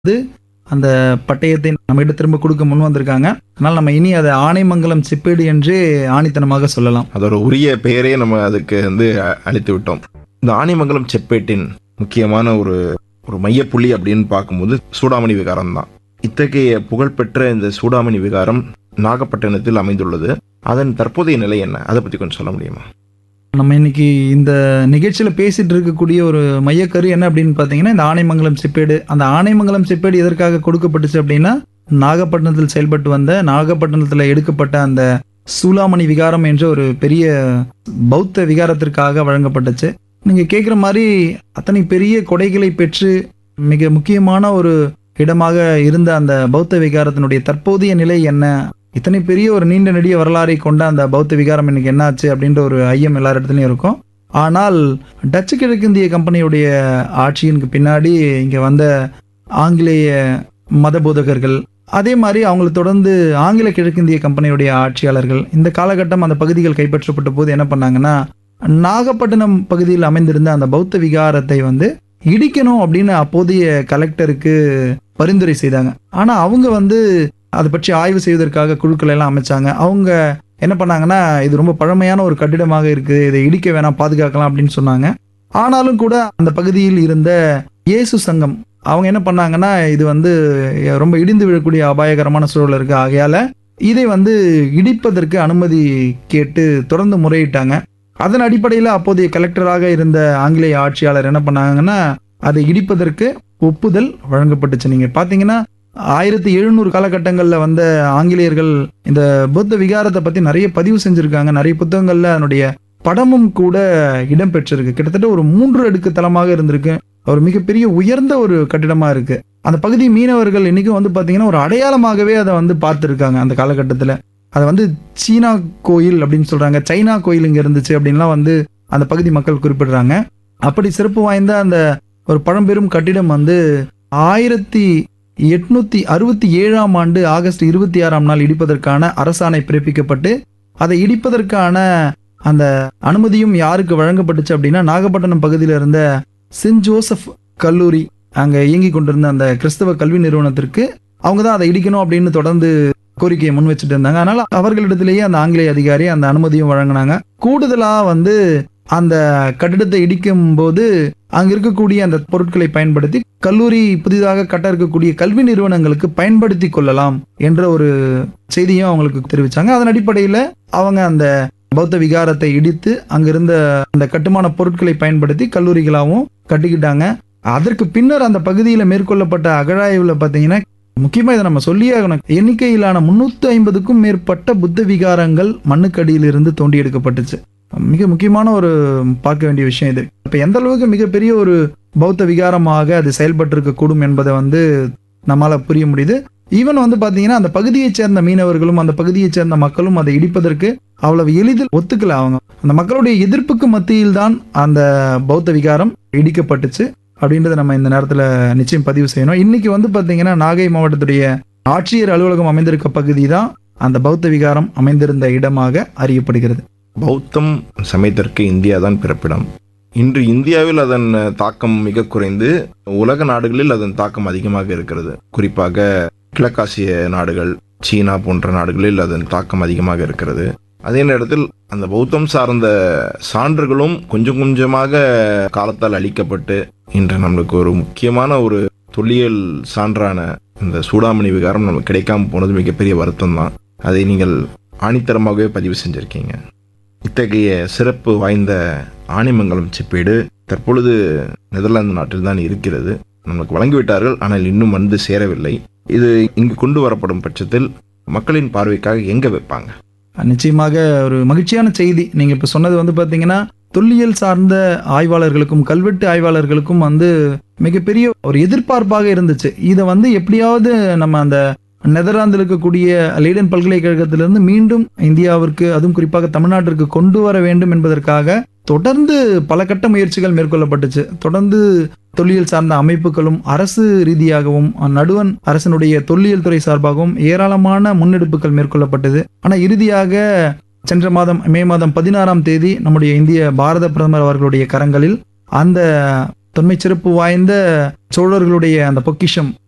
வந்து அந்த பட்டயத்தை நம்மகிட்ட திரும்ப கொடுக்க முன் வந்திருக்காங்க அதனால் நம்ம இனி அதை ஆனைமங்கலம் செப்பேடு என்று ஆணித்தனமாக சொல்லலாம் அதோட உரிய பெயரே நம்ம அதுக்கு வந்து அ- அளித்து விட்டோம் இந்த ஆனைமங்கலம் செப்பேட்டின் முக்கியமான ஒரு ஒரு மையப்புள்ளி அப்படின்னு பார்க்கும்போது சூடாமணி விகாரம் தான் இத்தகைய புகழ்பெற்ற இந்த சூடாமணி விகாரம் நாகப்பட்டினத்தில் அமைந்துள்ளது அதன் தற்போதைய நிலை என்ன அதை பற்றி கொஞ்சம் சொல்ல முடியுமா நம்ம இன்னைக்கு இந்த நிகழ்ச்சியில் பேசிட்டு இருக்கக்கூடிய ஒரு மையக்கரு என்ன அப்படின்னு பார்த்தீங்கன்னா இந்த ஆனைமங்கலம் செப்பேடு அந்த ஆனைமங்கலம் செப்பேடு எதற்காக கொடுக்கப்பட்டுச்சு அப்படின்னா நாகப்பட்டினத்தில் செயல்பட்டு வந்த நாகப்பட்டினத்தில் எடுக்கப்பட்ட அந்த சூலாமணி விகாரம் என்ற ஒரு பெரிய பௌத்த விகாரத்திற்காக வழங்கப்பட்டுச்சு நீங்கள் கேட்குற மாதிரி அத்தனை பெரிய கொடைகளை பெற்று மிக முக்கியமான ஒரு இடமாக இருந்த அந்த பௌத்த விகாரத்தினுடைய தற்போதைய நிலை என்ன இத்தனை பெரிய ஒரு நீண்ட நெடிய வரலாறை கொண்ட அந்த பௌத்த விகாரம் இன்னைக்கு என்னாச்சு அப்படின்ற ஒரு ஐயம் எல்லார் இடத்துலையும் இருக்கும் ஆனால் டச்சு கிழக்கிந்திய கம்பெனியுடைய ஆட்சியினுக்கு பின்னாடி இங்கே வந்த ஆங்கிலேய மத போதகர்கள் அதே மாதிரி அவங்களை தொடர்ந்து ஆங்கில கிழக்கிந்திய கம்பெனியுடைய ஆட்சியாளர்கள் இந்த காலகட்டம் அந்த பகுதிகள் கைப்பற்றப்பட்ட போது என்ன பண்ணாங்கன்னா நாகப்பட்டினம் பகுதியில் அமைந்திருந்த அந்த பௌத்த விகாரத்தை வந்து இடிக்கணும் அப்படின்னு அப்போதைய கலெக்டருக்கு பரிந்துரை செய்தாங்க ஆனால் அவங்க வந்து அதை பற்றி ஆய்வு செய்வதற்காக குழுக்கள் எல்லாம் அமைச்சாங்க அவங்க என்ன பண்ணாங்கன்னா இது ரொம்ப பழமையான ஒரு கட்டிடமாக இருக்கு இதை இடிக்க வேணாம் பாதுகாக்கலாம் அப்படின்னு சொன்னாங்க ஆனாலும் கூட அந்த பகுதியில் இருந்த இயேசு சங்கம் அவங்க என்ன பண்ணாங்கன்னா இது வந்து ரொம்ப இடிந்து விழக்கூடிய அபாயகரமான சூழல் இருக்கு ஆகையால இதை வந்து இடிப்பதற்கு அனுமதி கேட்டு தொடர்ந்து முறையிட்டாங்க அதன் அடிப்படையில் அப்போதைய கலெக்டராக இருந்த ஆங்கிலேய ஆட்சியாளர் என்ன பண்ணாங்கன்னா அதை இடிப்பதற்கு ஒப்புதல் வழங்கப்பட்டுச்சு நீங்க பாத்தீங்கன்னா ஆயிரத்தி எழுநூறு காலகட்டங்களில் வந்த ஆங்கிலேயர்கள் இந்த புத்த விகாரத்தை பற்றி நிறைய பதிவு செஞ்சுருக்காங்க நிறைய புத்தகங்களில் அதனுடைய படமும் கூட இடம்பெற்றிருக்கு கிட்டத்தட்ட ஒரு மூன்று அடுக்கு தளமாக இருந்திருக்கு ஒரு மிகப்பெரிய உயர்ந்த ஒரு கட்டிடமாக இருக்கு அந்த பகுதி மீனவர்கள் இன்னைக்கும் வந்து பார்த்தீங்கன்னா ஒரு அடையாளமாகவே அதை வந்து பார்த்துருக்காங்க அந்த காலகட்டத்தில் அதை வந்து சீனா கோயில் அப்படின்னு சொல்றாங்க சைனா கோயில் இங்கே இருந்துச்சு அப்படின்லாம் வந்து அந்த பகுதி மக்கள் குறிப்பிடுறாங்க அப்படி சிறப்பு வாய்ந்த அந்த ஒரு பழம்பெரும் கட்டிடம் வந்து ஆயிரத்தி எட்நூத்தி அறுபத்தி ஏழாம் ஆண்டு ஆகஸ்ட் இருபத்தி ஆறாம் நாள் இடிப்பதற்கான அரசாணை பிறப்பிக்கப்பட்டு அதை இடிப்பதற்கான அந்த அனுமதியும் யாருக்கு வழங்கப்பட்டுச்சு அப்படின்னா நாகப்பட்டினம் பகுதியில் இருந்த சென்ட் ஜோசப் கல்லூரி அங்க இயங்கி கொண்டிருந்த அந்த கிறிஸ்தவ கல்வி நிறுவனத்திற்கு அவங்க தான் அதை இடிக்கணும் அப்படின்னு தொடர்ந்து கோரிக்கையை முன் வச்சுட்டு இருந்தாங்க அதனால அவர்களிடத்திலேயே அந்த ஆங்கிலேய அதிகாரி அந்த அனுமதியும் வழங்கினாங்க கூடுதலா வந்து அந்த கட்டிடத்தை இடிக்கும் போது அங்க இருக்கக்கூடிய அந்த பொருட்களை பயன்படுத்தி கல்லூரி புதிதாக கட்ட இருக்கக்கூடிய கல்வி நிறுவனங்களுக்கு பயன்படுத்தி கொள்ளலாம் என்ற ஒரு செய்தியும் அவங்களுக்கு தெரிவிச்சாங்க அதன் அடிப்படையில் அவங்க அந்த பௌத்த விகாரத்தை இடித்து அங்கிருந்த அந்த கட்டுமான பொருட்களை பயன்படுத்தி கல்லூரிகளாகவும் கட்டிக்கிட்டாங்க அதற்கு பின்னர் அந்த பகுதியில் மேற்கொள்ளப்பட்ட அகழாய்வுல பார்த்தீங்கன்னா முக்கியமா இதை நம்ம சொல்லியே ஆகணும் எண்ணிக்கையிலான முன்னூத்தி ஐம்பதுக்கும் மேற்பட்ட புத்த விகாரங்கள் மண்ணுக்கடியில் இருந்து தோண்டி எடுக்கப்பட்டுச்சு மிக முக்கியமான ஒரு பார்க்க வேண்டிய விஷயம் இது இப்ப எந்த அளவுக்கு மிகப்பெரிய ஒரு பௌத்த விகாரமாக அது செயல்பட்டிருக்க கூடும் என்பதை வந்து நம்மால புரிய முடியுது ஈவன் வந்து பாத்தீங்கன்னா அந்த பகுதியைச் சேர்ந்த மீனவர்களும் அந்த பகுதியைச் சேர்ந்த மக்களும் அதை இடிப்பதற்கு அவ்வளவு எளிதில் ஒத்துக்கல அவங்க அந்த மக்களுடைய எதிர்ப்புக்கு மத்தியில் தான் அந்த பௌத்த விகாரம் இடிக்கப்பட்டுச்சு அப்படின்றத நம்ம இந்த நேரத்துல நிச்சயம் பதிவு செய்யணும் இன்னைக்கு வந்து பாத்தீங்கன்னா நாகை மாவட்டத்துடைய ஆட்சியர் அலுவலகம் அமைந்திருக்க பகுதி தான் அந்த பௌத்த விகாரம் அமைந்திருந்த இடமாக அறியப்படுகிறது பௌத்தம் சமயத்திற்கு இந்தியா தான் பிறப்பிடம் இன்று இந்தியாவில் அதன் தாக்கம் மிக குறைந்து உலக நாடுகளில் அதன் தாக்கம் அதிகமாக இருக்கிறது குறிப்பாக கிழக்காசிய நாடுகள் சீனா போன்ற நாடுகளில் அதன் தாக்கம் அதிகமாக இருக்கிறது அதே நேரத்தில் அந்த பௌத்தம் சார்ந்த சான்றுகளும் கொஞ்சம் கொஞ்சமாக காலத்தால் அளிக்கப்பட்டு இன்று நம்மளுக்கு ஒரு முக்கியமான ஒரு தொல்லியல் சான்றான இந்த சூடாமணி விகாரம் நமக்கு கிடைக்காம போனது மிகப்பெரிய வருத்தம் தான் அதை நீங்கள் ஆணித்தரமாகவே பதிவு செஞ்சிருக்கீங்க இத்தகைய சிறப்பு வாய்ந்த ஆணிமங்கலம் செப்பேடு தற்பொழுது நெதர்லாந்து நாட்டில் தான் இருக்கிறது நமக்கு வழங்கிவிட்டார்கள் ஆனால் இன்னும் வந்து சேரவில்லை இது இங்கு கொண்டு வரப்படும் பட்சத்தில் மக்களின் பார்வைக்காக எங்க வைப்பாங்க நிச்சயமாக ஒரு மகிழ்ச்சியான செய்தி நீங்க இப்ப சொன்னது வந்து பாத்தீங்கன்னா தொல்லியல் சார்ந்த ஆய்வாளர்களுக்கும் கல்வெட்டு ஆய்வாளர்களுக்கும் வந்து மிகப்பெரிய ஒரு எதிர்பார்ப்பாக இருந்துச்சு இதை வந்து எப்படியாவது நம்ம அந்த நெதர்லாந்தில் இருக்கக்கூடிய லீடன் பல்கலைக்கழகத்திலிருந்து மீண்டும் இந்தியாவிற்கு அதுவும் குறிப்பாக தமிழ்நாட்டிற்கு கொண்டு வர வேண்டும் என்பதற்காக தொடர்ந்து பல கட்ட முயற்சிகள் மேற்கொள்ளப்பட்டுச்சு தொடர்ந்து தொல்லியல் சார்ந்த அமைப்புகளும் அரசு ரீதியாகவும் நடுவன் அரசனுடைய தொல்லியல் துறை சார்பாகவும் ஏராளமான முன்னெடுப்புகள் மேற்கொள்ளப்பட்டது ஆனா இறுதியாக சென்ற மாதம் மே மாதம் பதினாறாம் தேதி நம்முடைய இந்திய பாரத பிரதமர் அவர்களுடைய கரங்களில் அந்த தொன்மை சிறப்பு வாய்ந்த சோழர்களுடைய அந்த பொக்கிஷம்